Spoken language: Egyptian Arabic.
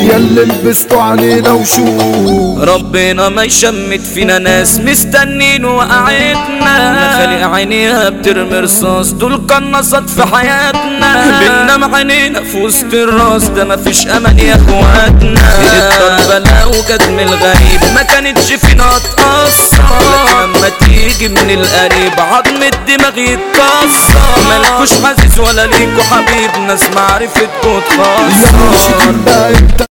ياللي لبستوا علينا وشوش ربنا ما يشمت فينا ناس مستنين وقعتنا خلق عينيها بترمي رصاص دول قناصات في حياتنا بننام عينينا في وسط الراس ده مفيش امان يا اخواتنا الضربة وكتم الغريب ما كانتش فينا تأثر لكن لما تيجي من القريب عظم الدماغ يتكسر مالكوش عزيز ولا ليكوا حبيب ناس معرفتكوا يا مرشد تخسر بقى انت